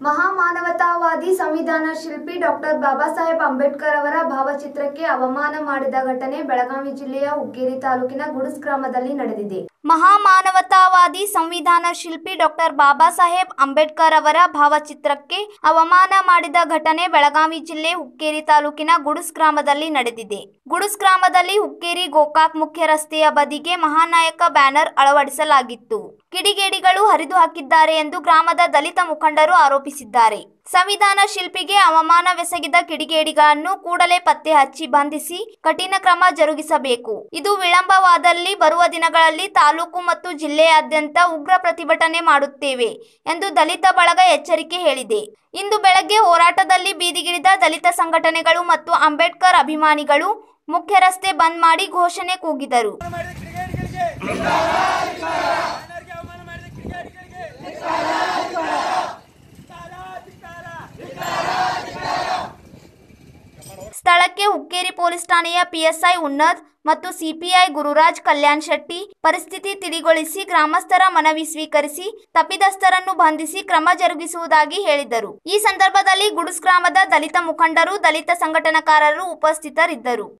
ಮಹಾಮಾನವತಾವಾದಿ ಸಂವಿಧಾನ ಶಿಲ್ಪಿ ಡಾಕ್ಟರ್ ಬಾಬಾ ಸಾಹೇಬ್ ಅಂಬೇಡ್ಕರ್ ಅವರ ಭಾವಚಿತ್ರಕ್ಕೆ ಅವಮಾನ ಮಾಡಿದ ಘಟನೆ ಬೆಳಗಾವಿ ಜಿಲ್ಲೆಯ ಹುಕ್ಕೇರಿ ತಾಲೂಕಿನ ಗುಡುಸ್ ಗ್ರಾಮದಲ್ಲಿ ನಡೆದಿದೆ ಮಹಾಮಾನವತಾವಾದಿ ಸಂವಿಧಾನ ಶಿಲ್ಪಿ ಡಾಕ್ಟರ್ ಬಾಬಾ ಸಾಹೇಬ್ ಅಂಬೇಡ್ಕರ್ ಅವರ ಭಾವಚಿತ್ರಕ್ಕೆ ಅವಮಾನ ಮಾಡಿದ ಘಟನೆ ಬೆಳಗಾವಿ ಜಿಲ್ಲೆ ಹುಕ್ಕೇರಿ ತಾಲೂಕಿನ ಗುಡುಸ್ ಗ್ರಾಮದಲ್ಲಿ ನಡೆದಿದೆ ಗುಡುಸ್ ಗ್ರಾಮದಲ್ಲಿ ಹುಕ್ಕೇರಿ ಗೋಕಾಕ್ ಮುಖ್ಯ ರಸ್ತೆಯ ಬದಿಗೆ ಮಹಾನಾಯಕ ಬ್ಯಾನರ್ ಅಳವಡಿಸಲಾಗಿತ್ತು ಕಿಡಿಗೇಡಿಗಳು ಹರಿದು ಹಾಕಿದ್ದಾರೆ ಎಂದು ಗ್ರಾಮದ ದಲಿತ ಮುಖಂಡರು ಆರೋಪಿಸಿದ್ದಾರೆ ಸಂವಿಧಾನ ಶಿಲ್ಪಿಗೆ ಅವಮಾನವೆಸಗಿದ ಕಿಡಿಗೇಡಿಗಳನ್ನು ಕೂಡಲೇ ಪತ್ತೆ ಹಚ್ಚಿ ಬಂಧಿಸಿ ಕಠಿಣ ಕ್ರಮ ಜರುಗಿಸಬೇಕು ಇದು ವಿಳಂಬವಾದಲ್ಲಿ ಬರುವ ದಿನಗಳಲ್ಲಿ ತಾಲೂಕು ಮತ್ತು ಜಿಲ್ಲೆಯಾದ್ಯಂತ ಉಗ್ರ ಪ್ರತಿಭಟನೆ ಮಾಡುತ್ತೇವೆ ಎಂದು ದಲಿತ ಬಳಗ ಎಚ್ಚರಿಕೆ ಹೇಳಿದೆ ಇಂದು ಬೆಳಗ್ಗೆ ಹೋರಾಟದಲ್ಲಿ ಬೀದಿಗಿಳಿದ ದಲಿತ ಸಂಘಟನೆಗಳು ಮತ್ತು ಅಂಬೇಡ್ಕರ್ ಅಭಿಮಾನಿಗಳು ಮುಖ್ಯ ರಸ್ತೆ ಬಂದ್ ಮಾಡಿ ಘೋಷಣೆ ಕೂಗಿದರು ಮಾಡಿದ ಕ್ರಿಕೆಟ್ಗಳಿಗೆ ಬ್ಯಾನರ್ಗೆ ಅವಮಾನ ಮಾಡಿದ ಕ್ರಿಕೆಟ್ಗಳಿಗೆ ಸ್ಥಳಕ್ಕೆ ಹುಕ್ಕೇರಿ ಪೊಲೀಸ್ ಠಾಣೆಯ ಪಿಎಸ್ಐ ಉನ್ನತ್ ಮತ್ತು ಸಿಪಿಐ ಗುರುರಾಜ್ ಕಲ್ಯಾಣ್ ಶೆಟ್ಟಿ ಪರಿಸ್ಥಿತಿ ತಿಳಿಗೊಳಿಸಿ ಗ್ರಾಮಸ್ಥರ ಮನವಿ ಸ್ವೀಕರಿಸಿ ತಪ್ಪಿತಸ್ಥರನ್ನು ಬಂಧಿಸಿ ಕ್ರಮ ಜರುಗಿಸುವುದಾಗಿ ಹೇಳಿದರು ಈ ಸಂದರ್ಭದಲ್ಲಿ ಗುಡುಸ್ ಗ್ರಾಮದ ದಲಿತ ಮುಖಂಡರು ದಲಿತ ಸಂಘಟನಾಕಾರರು ಉಪಸ್ಥಿತರಿದ್ದರು